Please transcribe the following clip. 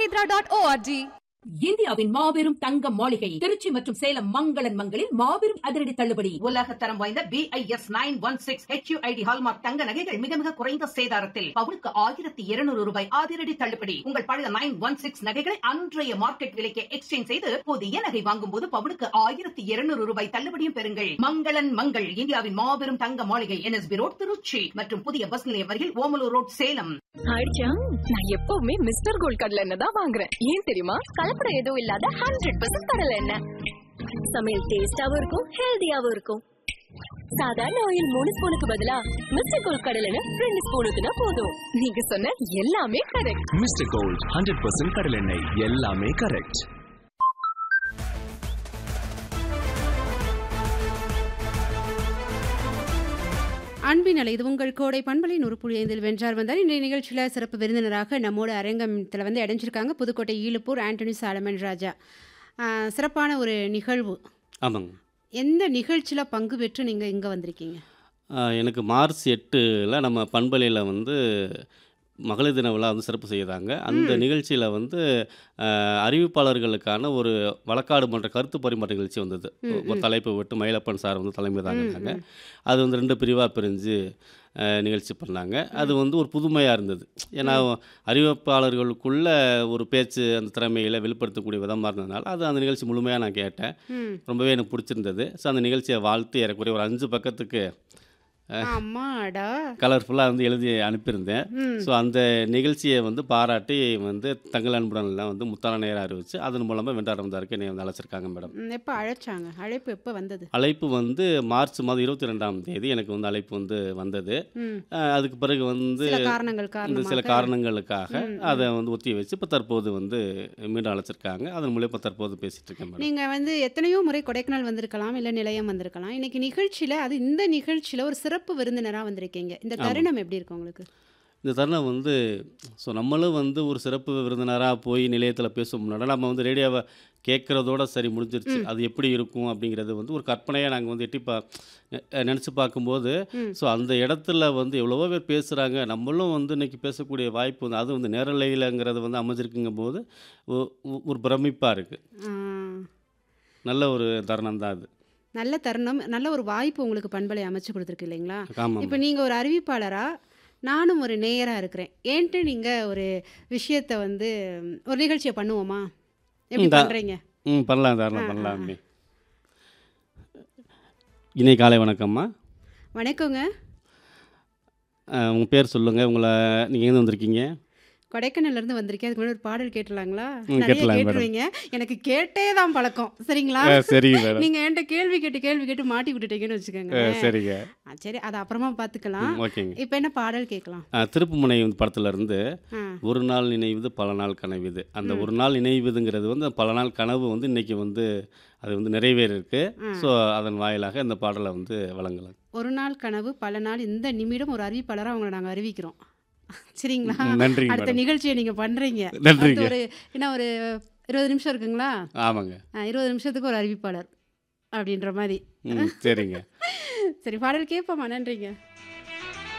mahindra dot O R G இந்தியாவின் மாபெரும் தங்க மாளிகை திருச்சி மற்றும் சேலம் மங்களன் மங்களில் மாபெரும் அதிரடி தள்ளுபடி உலக தரம் வாய்ந்த BIS nine one six HUID hallmark தங்க நகைகள் மிக மிக குறைந்த சேதாரத்தில் பவுனுக்கு ஆயிரத்தி இருநூறு ரூபாய் அதிரடி தள்ளுபடி உங்கள் பழைய நைன் ஒன் சிக்ஸ் நகைகளை அன்றைய மார்க்கெட் விலைக்கு எக்ஸ்சேஞ்ச் செய்து புதிய நகை வாங்கும் போது பவுனுக்கு ஆயிரத்தி இருநூறு ரூபாய் தள்ளுபடியும் பெறுங்கள் மங்களன் மங்கள் இந்தியாவின் மாபெரும் தங்க மாளிகை என்எஸ்பி ரோட் திருச்சி மற்றும் புதிய பஸ் நிலையம் அருகில் ஓமலூர் ரோட் சேலம் அடிச்சா நான் எப்பவுமே மிஸ்டர் கோல்ட் கடலை எண்ணெய் தான் வாங்குறேன் ஏன் தெரியுமா கலப்படம் எதுவும் இல்லாத ஹண்ட்ரட் பர்சன்ட் கடலை எண்ணெய் சமையல் டேஸ்டாவும் இருக்கும் ஹெல்தியாவும் இருக்கும் சாதாரண ஆயில் மூணு ஸ்பூனுக்கு பதிலா மிஸ்டர் கோல்ட் கடலை எண்ணெய் ரெண்டு ஸ்பூன் ஊத்துனா போதும் நீங்க சொன்ன எல்லாமே correct Mister Gold hundred percent கடலெண்ணெய் எல்லாமே கரெக்ட் அன்பின் அலை இது உங்கள் கோடை பண்பலை நூறு புள்ளி ஐந்தில் வென்றார் வந்தார் இன்றைய நிகழ்ச்சியில் சிறப்பு விருந்தினராக நம்மோட அரங்கத்தில் வந்து இடைஞ்சிருக்காங்க புதுக்கோட்டை ஈழுப்பூர் ஆண்டனி சாலமன் ராஜா ஆ, சிறப்பான ஒரு நிகழ்வு ஆமாங்க எந்த நிகழ்ச்சியில் பங்கு பெற்று நீங்கள் இங்கே வந்திருக்கீங்க ஆ, எனக்கு மார்ச் எட்டில் நம்ம பண்பலையில் வந்து மகளிர் தின விழா வந்து சிறப்பு செய்தாங்க அந்த நிகழ்ச்சியில் வந்து ஆ, அறிவிப்பாளர்களுக்கான ஒரு வழக்காடு மன்ற கருத்து பரிமாற்ற நிகழ்ச்சி வந்தது ஒரு தலைப்பு விட்டு மயிலப்பன் சார் வந்து தலைமை தாங்கினாங்க அது வந்து ரெண்டு பிரிவாக பிரிஞ்சு ஆ, நிகழ்ச்சி பண்ணாங்க அது வந்து ஒரு புதுமையாக இருந்தது ஏன்னா அறிவிப்பாளர்களுக்குள்ள ஒரு பேச்சு அந்த திறமைகளை வெளிப்படுத்தக்கூடிய விதமாக இருந்ததுனால அது அந்த நிகழ்ச்சி முழுமையாக நான் கேட்டேன் ம் ரொம்பவே எனக்கு பிடிச்சிருந்தது ஸோ அந்த நிகழ்ச்சியை வாழ்த்து ஏறக்குறைய ஒரு அஞ்சு பக்கத்துக்கு அம்மாடா கலர்ஃபுல்லாக வந்து எழுதி அனுப்பியிருந்தேன் ம் ஸோ அந்த நிகழ்ச்சியை வந்து பாராட்டி வந்து தங்கள் அன்புடன்லாம் வந்து முத்தான நேரம் அறிவிச்சு அதன் மூலமாக வென்றார் வந்தாருக்கு என்னை வந்து அழைச்சிருக்காங்க மேடம் எப்போ அழைச்சாங்க அழைப்பு எப்போ வந்தது அழைப்பு வந்து மார்ச் மாதம் இருபத்தி ரெண்டாம் தேதி எனக்கு வந்து அழைப்பு வந்து வந்தது ம் அஹ் அதுக்கு பிறகு வந்து சில காரணங்கள் இந்த சில காரணமாக காரணங்களுக்காக ம், அதை வந்து ஒத்தி வச்சு இப்போ தற்போது வந்து மீண்டும் அழைச்சிருக்காங்க அதன் மூலியம் இப்போ தற்போது பேசிகிட்டு இருக்கேன் மேடம் நீங்கள் வந்து எத்தனையோ முறை கொடைக்கானல் வந்திருக்கலாம் இல்லை நிலையம் வந்திருக்கலாம் இன்னைக்கு நிகழ்ச்சியில் அது இந்த நிகழ்ச்சியில் ஒரு சிறப்பு விருந்தினராக வந்திருக்கீங்க இந்த தருணம் எப்படி இருக்கு உங்களுக்கு இந்த தருணம் வந்து ஸோ நம்மளும் வந்து ஒரு சிறப்பு விருந்தினராக போய் நிலையத்தில் பேசும் முன்னாடி நம்ம வந்து ரேடியோவை கேட்குறதோட சரி முடிஞ்சிருச்சு அது எப்படி இருக்கும் அப்படிங்கிறது வந்து ஒரு கற்பனையாக நாங்கள் வந்து எட்டி பா நினச்சி பார்க்கும்போது ம். ஸோ அந்த இடத்துல வந்து எவ்வளவோ பேர் பேசுகிறாங்க நம்மளும் வந்து இன்னைக்கு பேசக்கூடிய வாய்ப்பு வந்து அது வந்து நேரலையிலங்கிறது வந்து அமைஞ்சிருக்குங்கும் போது ஒ- ஒ- ஒரு பிரமிப்பாக இருக்குது ஆ, நல்ல ஒரு தருணம் தான் அது நல்ல தருணம் நல்ல ஒரு வாய்ப்பு உங்களுக்கு பண்பலை அமைச்சு கொடுத்துருக்கு இல்லைங்களா ஆமாம் இப்போ நீங்கள் ஒரு அறிவிப்பாளராக நானும் ஒரு நேயராக இருக்கிறேன் ஏன்ட்டு நீங்கள் ஒரு விஷயத்தை வந்து ம், ஒரு நிகழ்ச்சியை பண்ணுவோமா எப்படி ம், தா- பண்ணுறீங்க ம் பண்ணலாம் ஆ, தாராளம் ஆ, பண்ணலாம் அம்மி இணை காலை வணக்கம்மா வணக்கங்க உங்கள் பேர் சொல்லுங்கள் உங்களை நீங்கள் எங்கே வந்திருக்கீங்க கொடைக்கானல்ல இருந்து வந்திருக்கேன் அதுக்கு முன்னாடி ஒரு பாடல் கேட்டுலாங்களா ம், நிறைய கேட்டுடலாம் மேடம். கேட்டுருவீங்க எனக்கு கேட்டே தான் பழக்கம் சரிங்களா சரிங்க மேடம் நீங்க என்கிட்ட கேள்வி கேட்டு கேள்வி கேட்டு மாட்டி விட்டுட்டீங்கன்னு வச்சுக்கோங்க சரிங்க ஆ, சரி அது அப்புறமா பார்த்துக்கலாம் ம், ஓகேங்க இப்போ என்ன பாடல் கேட்கலாம் ஆ, திருப்புமுனை வந்து படத்துல இருந்து ஆ ஒரு நாள் நினைவுது பல நாள் கனவுது அந்த ஒரு நாள் நினைவுதுங்கிறது வந்து பல நாள் கனவு வந்து இன்னைக்கு வந்து அது வந்து நிறைவேறிருக்கு ஸோ அதன் வாயிலாக இந்த பாடலை வந்து வழங்கலாம் ஒரு நாள் கனவு பல நாள் இந்த நிமிடம் ஒரு அறிவிப்பாளராக அவங்கள நாங்கள் அறிவிக்கிறோம் சரிங்களா ம், நன்றிங்க அடுத்த மேடம் நிகழ்ச்சியை நீங்கள் பண்ணுறீங்க நன்றிங்க. ஒரு என்ன ஒரு இருபது நிமிஷம் இருக்குங்களா ஆமாங்க ஆ, இருபது நிமிஷத்துக்கு ஒரு அறிவிப்பாளர் அப்படின்ற மாதிரி ம் சரிங்க சரி பாடல் கேட்போமா நன்றிங்க